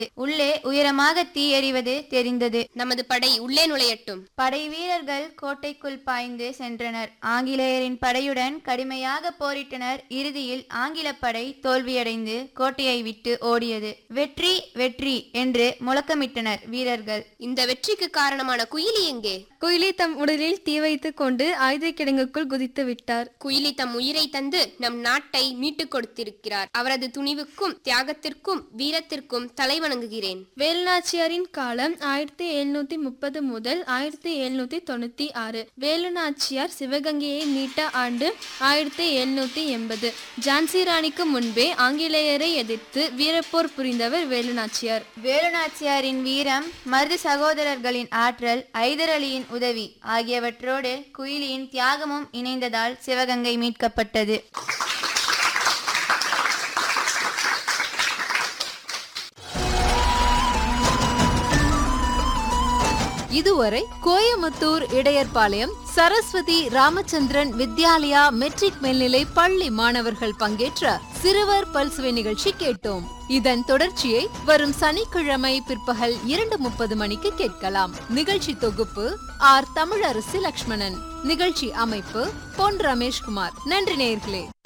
உள்ளே உயரமாக தீ எறிவது தெரிந்தது நமது படை உள்ளே நுழையட்டும் படை வீரர்கள் கோட்டைக்குள் பாய்ந்து சென்றனர் ஆங்கிலேயரின் படையுடன் கடுமையாக போரிட்டனர் இறுதியில் ஆங்கில படை தோல்வியடைந்து கோட்டையை விட்டு ஓடியது வெற்றி வெற்றி என்று முழக்கமிட்டனர் வீரர்கள் இந்த வெற்றிக்கு காரணமான குயிலி எங்கே குயிலி தம் உடலில் தீ வைத்துக் கொண்டு ஆயுத கிடங்குக்குள் குதித்து விட்டார் குயிலி தம் உயிரை தந்து நம் நாட்டை மீட்டுக் கொடுத்திருக்கிறார் அவரது துணிவுக்கும் தியாகத்திற்கும் வீரத்திற்கும் தலை வணங்குகிறேன் வேலுநாச்சியாரின் காலம் ஆயிரத்தி எழுநூத்தி முப்பது முதல் ஆயிரத்தி எழுநூத்தி தொண்ணூத்தி ஆறு வேலுநாச்சியார் சிவகங்கையை மீட்ட ஆண்டு ஆயிரத்தி எழுநூத்தி எண்பது ஜான்சி ராணிக்கு முன்பே ஆங்கிலேயரை எதிர்த்து வீரப்போர் புரிந்தவர் வேலுநாச்சியார் வேலுநாச்சியாரின் வீரம் மருது சகோதரர்களின் ஆற்றல் ஐதர் அலியின் உதவி ஆகியவற்றோடு குயிலியின் தியாகமும் இணைந்ததால் சிவகங்கை மீட்கப்பட்டது இதுவரை கோயமுத்தூர் இடையர்பாளையம் சரஸ்வதி ராமச்சந்திரன் வித்யாலயா மெட்ரிக் மேல்நிலை பள்ளி மாணவர்கள் பங்கேற்ற சிறுவர் பல்சுவை நிகழ்ச்சி கேட்டோம் இதன் தொடர்ச்சியை வரும் சனிக்கிழமை பிற்பகல் இரண்டு முப்பது மணிக்கு கேட்கலாம் நிகழ்ச்சி தொகுப்பு ஆர் தமிழரசி லக்ஷ்மணன் நிகழ்ச்சி அமைப்பு பொன் ரமேஷ்குமார் நன்றி நேயர்களே